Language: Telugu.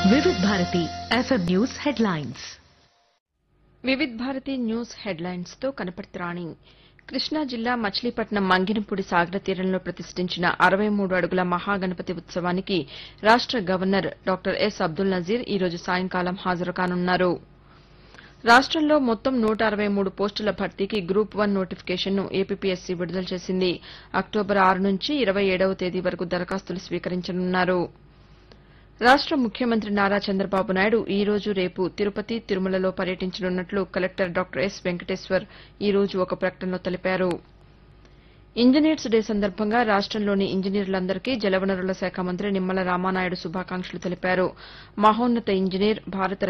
వివిధ Bharati FM news headlines Vividh Bharati news headlines తో కనపర్తి రాణి కృష్ణా జిల్లా మచిలీపట్నం మంగినపూడి సాగర తీరంలో ప్రతిష్ఠించిన అరవై మూడు అడుగుల మహాగణపతి ఉత్సవానికి రాష్ట governor doctor S Abdul Nazeer ఈ రోజు సాయంకాలం హాజరు కానున్నారు రాష్టంలో మొత్తం నూట అరవై మూడు పోస్టుల భర్తీకి గ్రూప్ వన్ నోటిఫికేషన్ను ఏపీపీఎస్సీ విడుదల చేసింది అక్టోబర్ ఆరు నుంచి ఇరవై ఏడవ తేదీ వరకు దరఖాస్తులు స్వీకరించనున్నారు రాష్ట ముఖ్యమంత్రి నారా చంద్రబాబు నాయుడు ఈ రోజు రేపు తిరుపతి తిరుమలలో పర్యటించనున్నట్లు కలెక్టర్ డాక్టర్ ఎస్ వెంకటేశ్వర్ ఈ రోజు ఒక ప్రకటనలో తెలిపారు ఇంజనీర్స్ డే సందర్భంగా రాష్టంలోని ఇంజనీర్లందరికీ జలవనరుల శాఖ మంత్రి నిమ్మల రామానాయుడు శుభాకాంక్షలు తెలిపారు మహోన్నత ఇంజనీర్ భారత